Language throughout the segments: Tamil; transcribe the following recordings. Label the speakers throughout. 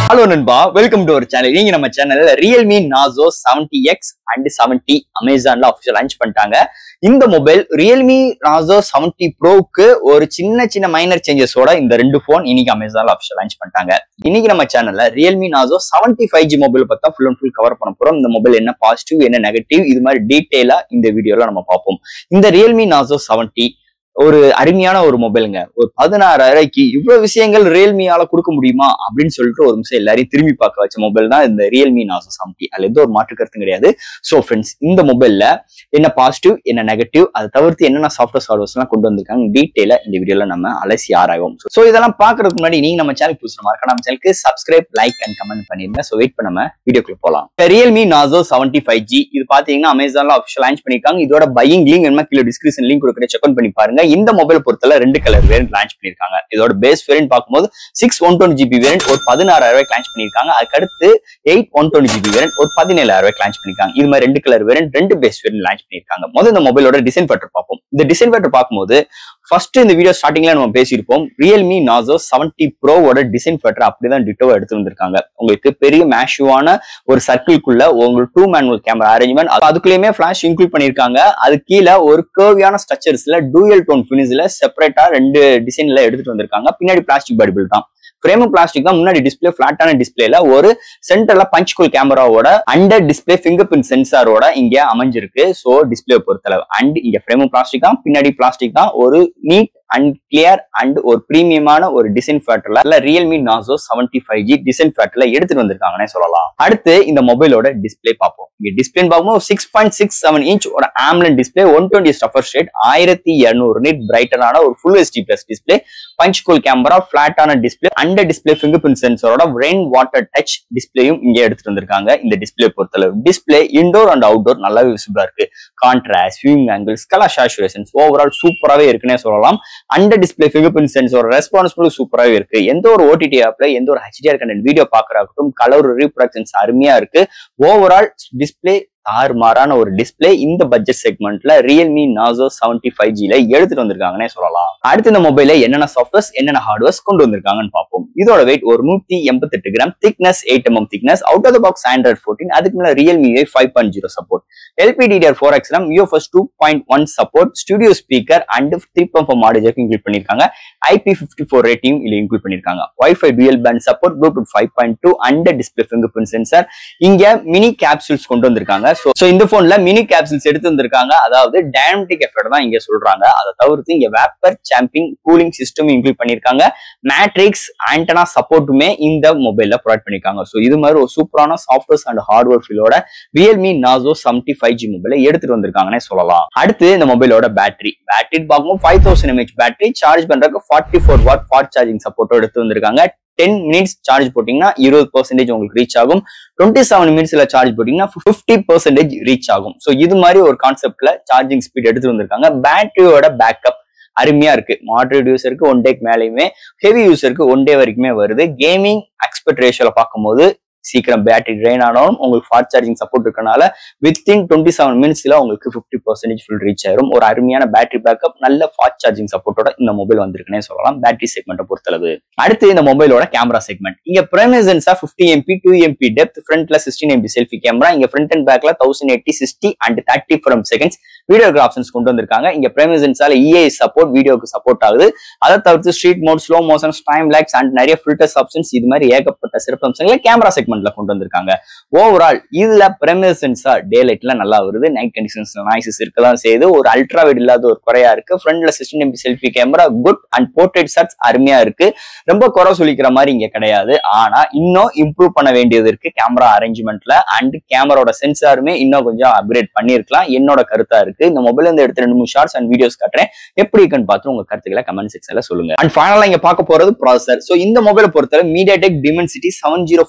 Speaker 1: ஹலோ நண்பா வெல்கம் டு அவர் சேனல் நீங்க நம்ம சேனல்ல Realme Narzo seventy X and seventy அமேசான்ல அஃபிஷியல் லான்ச் பண்ணிட்டாங்க இந்த மொபைல் ரியல்மி நாசோ செவன்டி ப்ரோக்கு ஒரு சின்ன சின்ன மைனர் சேஞ்சஸோட இந்த ரெண்டு போன் இன்னைக்கு அமேசான்ல அஃபிஷியல் லான்ச் பண்ணிட்டாங்க இன்னைக்கு நம்ம சேனல்ல Realme Narzo seventy five G mobile பார்த்தா ஃபுல் அண்ட் ஃபுல் கவர் பண்ண போறோம் இந்த மொபைல் என்ன பாசிட்டிவ் என்ன நெகட்டிவ் இது மாதிரி டீட்டெயிலா இந்த வீடியோல நம்ம பார்ப்போம் இந்த ரியல்மி நாசோ செவன்டி ஒரு அருமையான ஒரு மொபைலுங்க ஒரு பதினாறாயிரூபாய்க்கு இவ்வளவு விஷயங்கள் ரியல்மியால கொடுக்க முடியுமா அப்படின்னு சொல்லிட்டு ஒரு நிமிஷம் எல்லாரையும் திரும்பி பார்க்க வச்ச மொபைல் தான் இந்த ரியல்மி நாசோ செவன்டி அதுல எந்த ஒரு மாற்று கருத்தும் கிடையாது ஸோ ஃப்ரெண்ட்ஸ் இந்த மொபைல்ல என்ன பாசிட்டிவ் என்ன நெகட்டிவ் அதை தவிர்த்து என்னென்ன சாஃப்ட்வேர் ஹார்ட்வேர்ஸ் எல்லாம் கொண்டு வந்திருக்காங்க டீட்டெயிலா இந்த வீடியோல நம்ம அலசி ஆராயும் ஸோ இதெல்லாம் பாக்குறதுக்கு முன்னாடி நீங்க நம்ம சேனல் புதுசு மறக்க நம்ம சேனலுக்கு சப்ஸ்கிரைப் லைக் அண்ட் கமெண்ட் பண்ணிருங்க ஸோ வெயிட் பண்ண நம்ம வீடியோக்குள்ள போலாம் Realme Narzo seventy five G இது பாத்தீங்கன்னா அமேசான்ல அஃபிஷியல் லான்ச் பண்ணிருக்காங்க இதோட பையிங் லிங்க் என்ன கீழே டிஸ்கிரிப்ஷன் லிங்க் கொடுக்குற செக் பண்ணி பாருங்க இந்த மொபைல் பொறுத்தல ரெண்டு கலர் வேரியன்ட் லான்ச் பண்ணிருக்காங்க இதோட பேஸ் வேரியன்ட் பார்க்கும்போது six one twenty GB variant ஒரு பதினாறாயிரம் ரூபாய்க்கு லான்ச் பண்ணிருக்காங்க அதுக்கடுத்து eight one twenty GB variant ஒரு பதினேழாயிரம் ரூபாய்க்கு லான்ச் பண்ணிருக்காங்க இது மாதிரி ரெண்டு கலர் வேரியன்ட் ரெண்டு பேஸ் வேரியன்ட் லான்ச் பண்ணிருக்காங்க முதல்ல இந்த மொபைலோட டிசைன் ஃபேக்டர் பார்ப்போம் இந்த டிசைன் ஃபேக்டர் பார்க்கும்போது ஃபர்ஸ்ட் இந்த வீடியோ ஸ்டார்டிங்ல நம்ம பேசியிருப்போம் ரியல்மி நாசோ செவன்டி ப்ரோவோட டிசைன் ஃபேக்டர் அப்படிதான் டிட்டோவா எடுத்து வந்திருக்காங்க உங்களுக்கு பெரிய மேஷுவான ஒரு சர்க்கிள்குள்ள உங்களுக்கு டூ மேனுவல் கேமரா அரேஞ்ச்மெண்ட் அதுக்குள்ளயுமே ஃபிளாஷ் இன்க்ளூட் பண்ணிருக்காங்க அது கீழே ஒரு கர்வியான ஸ்ட்ரக்சர்ஸ்ல டூயல் டோன் பினிஷ்ல செப்பரேட்டா ரெண்டு டிசைன்ல எடுத்துட்டு வந்திருக்காங்க பின்னாடி பிளாஸ்டிக் பாடிபிள் தான் ஃப்ரேமும் பிளாஸ்டிக் தான் முன்னாடி டிஸ்பிளே பிளாட்டான டிஸ்பிளேல ஒரு சென்டர்ல பஞ்ச் கோல் கேமராவோட அண்டர் டிஸ்பிளே ஃபிங்கர் பிரிண்ட் சென்சாரோட இங்க அமைஞ்சிருக்கு சோ டிஸ்பிளே பொறுத்தளவு அண்ட் இங்க ஃப்ரேமும் பிளாஸ்டிக் தான் பின்னாடி பிளாஸ்டிக் தான் ஒரு நீட் அண்ட் கிளியர் அண்ட் ஒரு பிரீமியமான ஒரு டிசைன் ஃபேக்டர்ல Realme Narzo seventy five G design ஃபேக்டர்ல எடுத்துட்டு வந்திருக்காங்கன்னே சொல்லலாம் அடுத்து இந்த மொபைலோட டிஸ்பிளே பார்ப்போம் இங்க டிஸ்பிளே பார்க்கும்போது six point six seven inch ஒரு ஆம்லன் டிஸ்பிளே ஒன் டுவெண்ட்டி ஸ்டஃபர் ஸ்டேட் ஆயிரத்தி இருநூறு நிட் பிரைட்டனான ஒரு full HD plus display punch hole camera பிளாட்டான display under display finger fingerprint சென்சரோட ரெயின் வாட்டர் டச் டிஸ்பிளேயும் இங்க எடுத்துட்டு வந்திருக்காங்க இந்த டிஸ்பிளே பொறுத்தளவு டிஸ்பிளே இன்டோர் அண்ட் அவுட்டோர் நல்லாவே விசிபிளா இருக்கு contrast viewing angles colour saturations overall சூப்பராகவே இருக்குன்னே சொல்லலாம் அண்டர் டிஸ்பிளே ஃபிங்கர் பிரிண்ட் சென்சோட ரெஸ்பான்சிபிள் சூப்பராகவே இருக்கு எந்த ஒரு ஓடிடி ஆப்ல எந்த ஒரு ஹெச்டிஆர் கண்டென்ட் வீடியோ பாக்குறாகட்டும் கலர் ரீப்ரொடக்ஷன்ஸ் அருமையா இருக்கு ஓவரால் டிஸ்பிளே தாறுமாறான ஒரு டிஸ்பிளே இந்த பட்ஜெட் செக்மெண்ட்ல ரியல்மி நாசோ செவன்டி ஃபைவ் ஜில எடுத்துட்டு வந்திருக்காங்கன்னே சொல்லலாம் அடுத்து இந்த மொபைல என்னென்ன சாஃப்ட்வேர்ஸ் என்னென்ன ஹார்ட்வேர்ஸ் கொண்டு வந்திருக்காங்கன்னு பார்ப்போம் இதோட வெயிட் ஒரு நூத்தி எண்பத்தெட்டு gram thickness eight mm thickness out of the box Android fourteen அதுக்கு மேல Realme five point zero support LPDDR four X RAM UFS two point one support studio speaker and three point four மாடேஜருக்கு இன்க்ளூட் பண்ணிருக்காங்க ஐபி ஃபிஃப்டி ஃபோர் ரேட்டிங் இதுல இன்க்ளூட் பண்ணிருக்காங்க WiFi dual band support Bluetooth five point two under display finger print sensor இங்க மினி கேப்சூல்ஸ் கொண்டு வந்திருக்காங்க ஸோ இந்த போன்ல மினி கேப்சூல்ஸ் எடுத்து வந்திருக்காங்க அதாவது டைனமிக் எஃபெக்ட் தான் இங்க சொல்றாங்க அதை தவிர்த்து இங்க vapour chamber cooling system include பண்ணிருக்காங்க மேட்ரிக்ஸ் ஆண்டனா சப்போர்ட்டுமே இந்த மொபைல்ல ப்ரொவைட் பண்ணிருக்காங்க ஸோ இது மாதிரி ஒரு சூப்பரான சாஃப்ட்வேர்ஸ் அண்ட் ஹார்ட்வேர் ஃபீலோட Realme Narzo seventy five G மொபைலை எடுத்துட்டு வந்திருக்காங்கன்னே சொல்லலாம் அடுத்து இந்த மொபைலோட பேட்டரி பேட்டரி பார்க்கும்போது five thousand MH battery charge பண்றதுக்கு forty four watt fast charging சப்போர்ட்டோ எடுத்து வந்திருக்காங்க டென் மினிட்ஸ் சார்ஜ் போட்டீங்கன்னா இருபது பர்சன்டேஜ் உங்களுக்கு ரீச் ஆகும் டுவெண்ட்டி செவன் மினிட்ஸ்ல சார்ஜ் போட்டீங்கன்னா ஃபிஃப்டி பர்சன்டேஜ் ரீச் ஆகும் ஸோ இது மாதிரி ஒரு கான்செப்ட்ல சார்ஜிங் ஸ்பீட் எடுத்து வந்திருக்காங்க பேட்டரியோட பேக்கப் அருமையா இருக்கு மாடரேட் யூசருக்கு ஒன் டேக்கு மேலேயுமே ஹெவி யூசருக்கு ஒன் டே வரைக்குமே வருது கேமிங் எக்ஸ்பெக்ட் ரேஷியோல பார்க்கும்போது சீக்கிரம் பேட்டரி ட்ரெயின் ஆனாலும் உங்களுக்கு ஃபாஸ்ட் சார்ஜிங் சப்போர்ட் இருக்கனால வித்தின் டுவெண்ட்டி செவன் மினிட்ஸ்ல உங்களுக்கு ஃபிஃப்டி பர்சன்டேஜ் ஃபுல் ரீச் ஆயிரும் ஒரு அருமையான பேட்டரி பேக்கப் நல்ல ஃபாஸ்ட் சார்ஜிங் சப்போர்ட்டோட இந்த மொபைல் வந்திருக்குன்னே சொல்லலாம் பேட்டரி செக்மெண்ட்டை பொறுத்தளவு அடுத்து இந்த மொபைலோட கேமரா செக்மெண்ட் இங்க பிரமிசன்ஸா fifty MP two MP depth ஃப்ரண்ட்ல சிக்ஸ்டீன் எம்பி செல்ஃபி கேமரா இங்க ஃப்ரண்ட் அண்ட் பேக்ல thousand eighty sixty and thirty from seconds வீடியோக்கு ஆப்ஷன்ஸ் கொண்டு வந்திருக்காங்க இங்க பிரமிசன்ஸால இஏ சப்போர்ட் வீடியோக்கு சப்போர்ட் ஆகுது அதை தவிர்த்து street mode slow motion time lapse and நிறைய ஃபில்டர்ஸ் ஆப்ஷன்ஸ் இது மாதிரி ஏகப்பட்ட சிறப்பு அம்சங்களை கேமரா செக்மெண்ட்ல கொண்டு வந்திருக்காங்க ஓவரால் இதுல பிரமிசன்ஸா டே லைட்ல நல்லா வருது நைட் கண்டிஷன்ஸ் நாய்ஸஸ் இருக்கதான் செய்யுது ஒரு அல்ட்ரா வைட் இல்லாத ஒரு குறையா இருக்கு ஃப்ரண்ட்ல sixteen MP selfie camera good and portrait shots அருமையா இருக்கு ரொம்ப குறை சொல்லிக்கிற மாதிரி இங்க கிடையாது ஆனா இன்னும் இம்ப்ரூவ் பண்ண வேண்டியது இருக்கு கேமரா அரேஞ்ச்மெண்ட்ல அண்ட் கேமராவோட சென்சாருமே இன்னும் கொஞ்சம் அப்கிரேட் பண்ணிருக்கலாம் என்னோட கருத்தா இருக்கு இந்த மொபைல் இருந்து எடுத்து ரெண்டு மூணு ஷார்ட்ஸ் அண்ட் வீடியோஸ் காட்டுறேன் எப்படி இருக்குன்னு பார்த்து உங்க கருத்துக்களை கமெண்ட் செக்ஷன்ல சொல்லுங்க அண்ட் ஃபைனலா இங்க பார்க்க போறது ப்ராசஸர் சோ இந்த மொபைலை பொறுத்தவரை MediaTek Dimensity seven zero five zero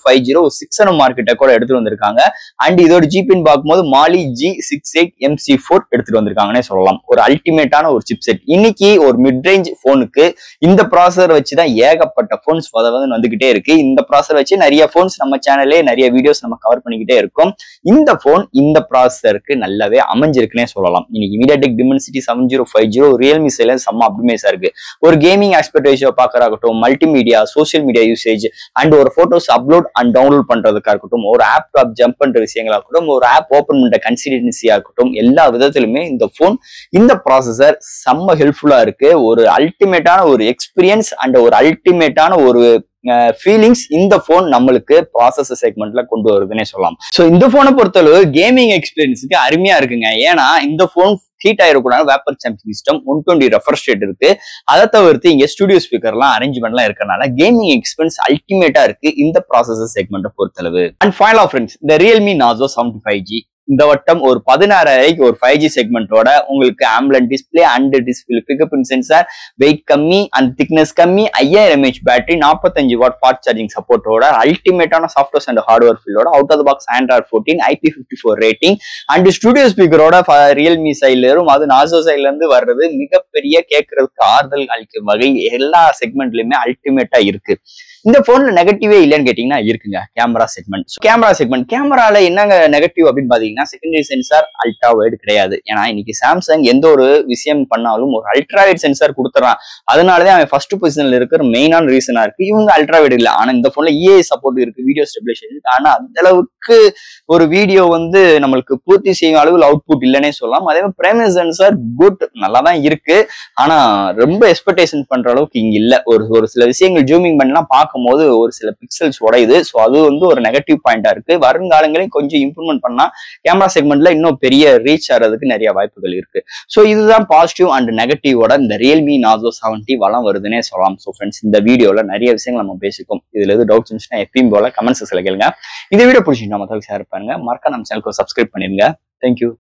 Speaker 1: six M மார்க்கெட்டை கூட எடுத்துட்டு வந்திருக்காங்க அண்ட் இதோட ஜிபின்னு பார்க்கும்போது Mali G six eight MC four எடுத்துட்டு வந்திருக்காங்கன்னே சொல்லலாம் ஒரு அல்டிமேட்டான ஒரு சிப் செட் இன்னைக்கு ஒரு மிட் ரேஞ்ச் போனுக்கு இந்த ப்ராசர் வச்சு தான் ஏகப்பட்ட போன்ஸ் வந்து வந்துகிட்டே இருக்கு இந்த ப்ராசர் வச்சு நிறைய போன்ஸ் நம்ம சேனல்லே நிறைய வீடியோஸ் நம்ம கவர் பண்ணிக்கிட்டே இருக்கோம் இந்த போன் இந்த ப்ராசருக்கு நல்லாவே அமைஞ்சிருக்குன்னே சொல்லலாம் இன்னைக்கு MediaTek Dimensity seven zero five zero Realme சைல செம்ம அப்டிமேஸா இருக்கு ஒரு கேமிங் ஆஸ்பெக்ட் ரேஷியோ பார்க்கறாகட்டும் multimedia social media usage and ஒரு போட்டோஸ் அப்லோட் அண்ட் டவுன்லோட் பண்றதுக்கா இருக்கட்டும் ஒரு ஆப் டாப் ஜம்ப் பண்ற விஷயங்களா இருக்கட்டும் ஒரு ஆப் ஓப்பன் பண்ற கன்சிடென்சியா இருக்கட்டும் எல்லா விதத்திலுமே இந்த போன் இந்த ப்ராசஸர் செம்ம ஹெல்ப்ஃபுல்லா இருக்கு ஒரு அல்டிமேட்டான ஒரு எக்ஸ்பீரியன்ஸ் அண்ட் ஒரு அல்டிமேட்டான ஒரு ஃபீலிங்ஸ் இந்த போன் நம்மளுக்கு ப்ராசஸர் செக்மெண்ட்ல கொண்டு வருதுன்னே சொல்லலாம் ஸோ இந்த போனை பொறுத்தளவு கேமிங் எக்ஸ்பீரியன்ஸுக்கு அருமையா இருக்குங்க ஏன்னா இந்த போன் ஹீட் ஆயிடக்கூடாது vapour chamber system one twenty refresh rate இருக்கு அதை தவிர்த்து இங்க ஸ்டுடியோ ஸ்பீக்கர்லாம் அரேஞ்ச்மெண்ட்லாம் இருக்கறனால கேமிங் எக்ஸ்பீரியன்ஸ் அல்டிமேட்டா இருக்கு இந்த ப்ராசஸர் செக்மெண்ட்டை பொறுத்தளவு அண்ட் ஃபைனல் ஃப்ரெண்ட்ஸ் இந்த Realme Narzo seventy five G இந்த வட்டம் ஒரு பதினாறாயிரக்கு ஒரு ஃபைவ் ஜி செக்மெண்ட்டோட உங்களுக்கு AMOLED display and display pickup in sensor weight கம்மி அண்ட் திக்னஸ் கம்மி ஐயாயிரம் எம்ஏஹெச் பேட்டரி நாற்பத்தஞ்சு வாட் ஃபாஸ்ட் சார்ஜிங் சப்போர்ட்டோட அல்டிமேட்டான சாஃப்ட்வேர்ஸ் அண்ட் ஹார்ட்வேர் ஃபீல்டோட out of box Android fourteen IP fifty four rating and studio ஸ்பீக்கரோட ரியல்மி சைட்ல இரும் அது நாசோ சைட்ல இருந்து வர்றது மிகப்பெரிய கேட்கறதுக்கு ஆறுதல் அளிக்கும் வகை எல்லா செக்மெண்ட்லயுமே அல்டிமேட்டா இருக்கு இந்த போன்ல நெகட்டிவே இல்லைன்னு கேட்டீங்கன்னா இருக்குங்க கேமரா செக்மெண்ட் கேமரா செக்மெண்ட் கேமரால என்னங்க நெகட்டிவ் அப்படின்னு பாத்தீங்கன்னா செகண்டரி சென்சார் அல்ட்ரா வைடு கிடையாது ஏன்னா இன்னைக்கு சாம்சங் எந்த ஒரு விஷயம் பண்ணாலும் ஒரு அல்ட்ரா வைட் சென்சார் கொடுத்துறான் அதனாலதான் அவன் ஃபர்ஸ்ட் பொசிஷன்ல இருக்கிற மெயினான ரீசனா இருக்கு இவங்க அல்ட்ரா வைடு இல்லை ஆனா இந்த போன்ல இஏ சப்போர்ட் இருக்கு வீடியோ ஸ்டெபிலேஷன் ஆனா அந்த அளவுக்கு ஒரு வீடியோ வந்து நம்மளுக்கு பூர்த்தி செய்யும் அளவில் அவுட்புட் இல்லைன்னே சொல்லலாம் அதே மாதிரி பிரைமரி சென்சார் குட் நல்லா தான் இருக்கு ஆனா ரொம்ப எக்ஸ்பெக்டேஷன் பண்ற அளவுக்கு இங்க இல்ல ஒரு ஒரு சில விஷயங்கள் ஜூமிங் பண்ணலாம் பார்க்கும்போது ஒரு சில பிக்சல்ஸ் உடையுது ஸோ அது வந்து ஒரு நெகட்டிவ் பாயிண்டா இருக்கு வருங்காலங்களையும் கொஞ்சம் இம்ப்ரூவ்மெண்ட் பண்ணா கேமரா செக்மெண்ட்ல இன்னும் பெரிய ரீச் ஆகிறதுக்கு நிறைய வாய்ப்புகள் இருக்கு ஸோ இதுதான் பாசிட்டிவ் அண்ட் நெகட்டிவோட இந்த ரியல்மி நாசோ செவன்டி வளம் வருதுன்னே சொல்லலாம் ஸோ ஃப்ரெண்ட்ஸ் இந்த வீடியோல நிறைய விஷயங்கள் நம்ம பேசிக்கோம் இதுல எது டவுட்ஸ் இருந்துச்சுன்னா எப்பயும் போல கமெண்ட் செக்ஷன்ல கேளுங்க இந்த வீடியோ பிடிச்சிட்டு நம்ம ஷேர் பண்ணுங்க மறக்க நம்ம சேனலுக்கு சப்ஸ்கிரைப் பண்ணிருங்க தேங்க்யூ